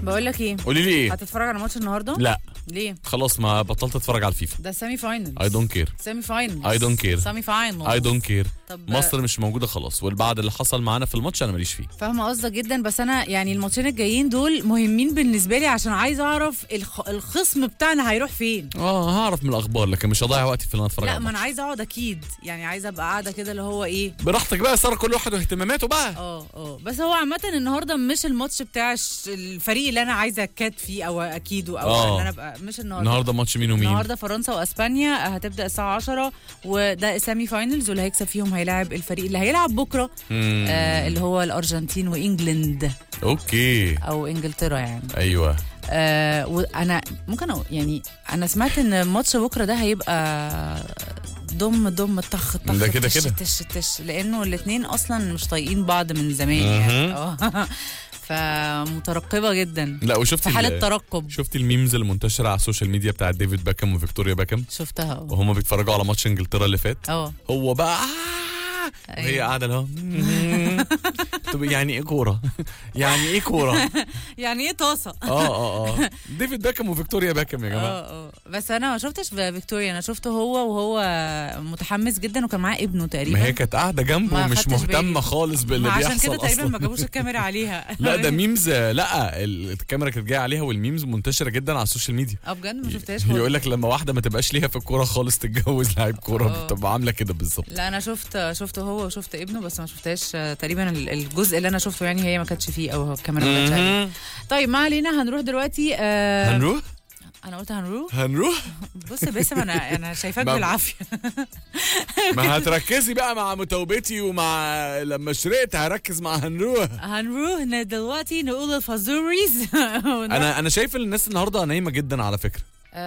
بقول لك ايه قولي لي ايه هتتفرج على ماتش النهارده لا ليه خلاص ما بطلت اتفرج على الفيفا ده سيمي فاينل اي دونت كير سيمي فاينل I don't care. سيمي فاينل اي دونت كير طب مصر مش موجوده خلاص والبعد اللي حصل معانا في الماتش انا ماليش فيه فاهمه قصدك جدا بس انا يعني الماتشين الجايين دول مهمين بالنسبه لي عشان عايزه اعرف الخ... الخصم بتاعنا هيروح فين اه هعرف من الاخبار لكن مش هضيع وقتي في ان انا اتفرج لا على ما انا الماتش. عايزه اقعد اكيد يعني عايزه ابقى قاعده كده اللي هو ايه براحتك بقى صار كل واحد واهتماماته بقى اه اه بس هو عامة النهارده مش الماتش بتاع الش- الفريق اللي انا عايزه اكاد فيه او اكيده او آه. ان انا ابقى مش النهارده النهارده ماتش مين ومين النهارده فرنسا واسبانيا هتبدا الساعه 10 وده سيمي فاينلز واللي هيكسب فيهم هيلاعب الفريق اللي هيلعب بكره مم. آه اللي هو الارجنتين وانجلند اوكي او انجلترا يعني ايوه آه وانا ممكن أقول يعني انا سمعت ان ماتش بكره ده هيبقى ضم ضم طخ طخ ده كده تش كده. تش تش لانه الاثنين اصلا مش طايقين بعض من زمان يعني مهم. اه فمترقبه جدا لا وشفت في حاله ال- ترقب شفت الميمز المنتشره على السوشيال ميديا بتاعت ديفيد باكم وفيكتوريا باكم شفتها اه وهم بيتفرجوا على ماتش انجلترا اللي فات اه هو بقى آه وهي أيوة. قاعده اللي هو طب يعني ايه كوره؟ يعني ايه كوره؟ يعني ايه طاسه اه اه اه ديفيد باكم وفيكتوريا باكم يا جماعه اه اه بس انا ما شفتش فيكتوريا انا شفته هو وهو متحمس جدا وكان معاه ابنه تقريبا ما هي كانت قاعده جنبه ما ومش خدتش مهتمه بالي. خالص باللي ما بيحصل عشان كده تقريبا اصلا ما جابوش الكاميرا عليها لا ده ميمز لا ال- الكاميرا كانت جايه عليها والميمز منتشره جدا على السوشيال ميديا اه بجد ما شفتهاش يقول لك لما واحده ما تبقاش ليها في الكوره خالص تتجوز لعيب كوره آه. بتبقى عامله كده بالظبط لا انا شفت شفته هو وشفت ابنه بس ما شفتهاش آه، تقريبا ال- الجزء اللي انا شفته يعني هي ما كانتش فيه او هو الكاميرا ما كانتش عليه مهم. طيب ما علينا هنروح دلوقتي آه هنروح انا قلت هنروح هنروح بص يا باسم انا انا شايفاك ما- بالعافيه ما هتركزي بقى مع متوبتي ومع لما شرقت هركز مع هنروح هنروح ن- دلوقتي نقول الفازوريز انا انا شايف ان الناس النهارده نايمه جدا على فكره